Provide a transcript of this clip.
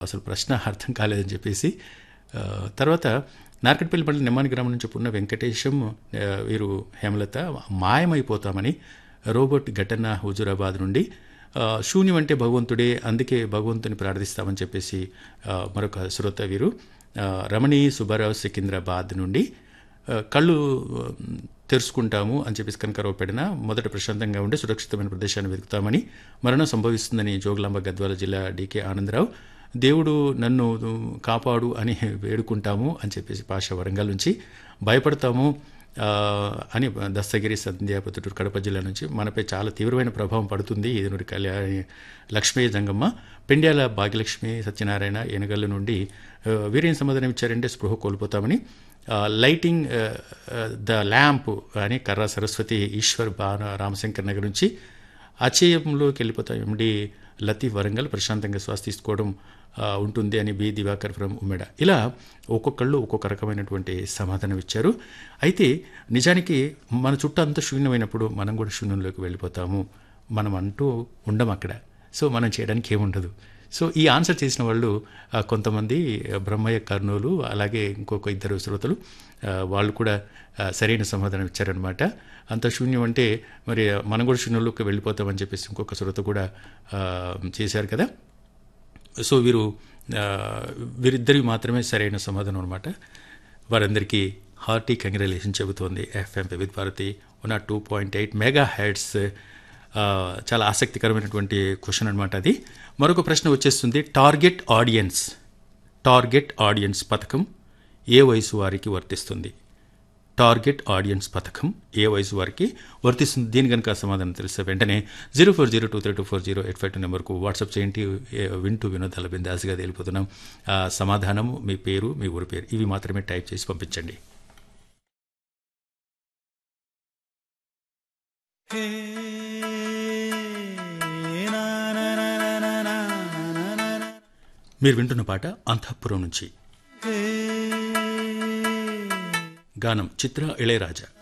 అసలు ప్రశ్న అర్థం కాలేదని చెప్పేసి ఆ, తర్వాత నార్కట్పల్లి మండలి నిమ్మాని గ్రామం నుంచి పున్న వెంకటేశం ఆ, వీరు హేమలత మాయమైపోతామని రోబోట్ ఘటన హుజూరాబాద్ నుండి ఆ, శూన్యం అంటే భగవంతుడే అందుకే భగవంతుని ప్రార్థిస్తామని చెప్పేసి ఆ, మరొక శ్రోత వీరు ఆ, రమణి సుబ్బారావు సికింద్రాబాద్ నుండి ఆ, కళ్ళు ఆ, తెరుచుకుంటాము అని చెప్పేసి కనకరావు పెడిన మొదట ప్రశాంతంగా ఉండి సురక్షితమైన ప్రదేశాన్ని వెతుకుతామని మరణం సంభవిస్తుందని జోగులాంబ గద్వాల జిల్లా డీకే ఆనందరావు దేవుడు నన్ను కాపాడు అని వేడుకుంటాము అని చెప్పేసి పాష వరంగల్ నుంచి భయపడతాము ఆ, అని దస్తగిరి సంధ్యాపతుడు కడప జిల్లా నుంచి మనపై చాలా తీవ్రమైన ప్రభావం పడుతుంది ఏదునుడి కళ్యాణి లక్ష్మీ జంగమ్మ పెండ్యాల భాగ్యలక్ష్మి సత్యనారాయణ ఏనుగల్లు నుండి ఆ, వీరేం సమాధానం ఇచ్చారంటే స్పృహ కోల్పోతామని ఆ, లైటింగ్ ఆ, ఆ, ద ల్యాంప్ అని కర్ర సరస్వతి ఈశ్వర్ బాన రామశంకర్ నగర్ నుంచి అచేయంలోకి వెళ్ళిపోతాం ఎండి లతీఫ్ వరంగల్ ప్రశాంతంగా శ్వాస తీసుకోవడం ఆ, ఉంటుంది అని బి దివాకర్ ఫ్రమ్ ఉమెడ ఇలా ఒక్కొక్కళ్ళు ఒక్కొక్క రకమైనటువంటి సమాధానం ఇచ్చారు అయితే నిజానికి మన చుట్టూ అంత శూన్యమైనప్పుడు మనం కూడా శూన్యంలోకి వెళ్ళిపోతాము మనం అంటూ ఉండం అక్కడ సో మనం చేయడానికి ఏముండదు సో ఈ ఆన్సర్ చేసిన వాళ్ళు ఆ, కొంతమంది ఆ, బ్రహ్మయ్య కర్నూలు అలాగే ఇంకొక ఇద్దరు శ్రోతలు ఆ, వాళ్ళు కూడా ఆ, సరైన సమాధానం ఇచ్చారనమాట అంత శూన్యం అంటే మరి మనం కూడా శూన్యంలోకి వెళ్ళిపోతామని చెప్పేసి ఇంకొక శ్రోత కూడా ఆ, చేశారు కదా సో వీరు ఆ, వీరిద్దరికి మాత్రమే సరైన సమాధానం అనమాట వారందరికీ హార్టీ కంగ్రాలేషన్ చెబుతోంది FM with Bharati one two point eight megahertz చాలా ఆసక్తికరమైనటువంటి క్వశ్చన్ అనమాట అది మరొక ప్రశ్న వచ్చేస్తుంది టార్గెట్ ఆడియన్స్ టార్గెట్ ఆడియన్స్ పథకం ఏ వయసు వారికి వర్తిస్తుంది టార్గెట్ ఆడియన్స్ పథకం ఏ వయసు వారికి వర్తిస్తుంది దీని కనుక సమాధానం తెలిస్తే వెంటనే zero four zero two three two four zero eight five two నెంబర్కు వాట్సాప్ చేయండి ఏ- వింటూ వినోదాల బిందాసుగా తెలిపోతున్నాం ఆ సమాధానము మీ పేరు మీ ఊరి పేరు ఇవి మాత్రమే టైప్ చేసి పంపించండి మీరు వింటున్న పాట అంతఃపురం నుంచి గానం చిత్ర ఇళయరాజా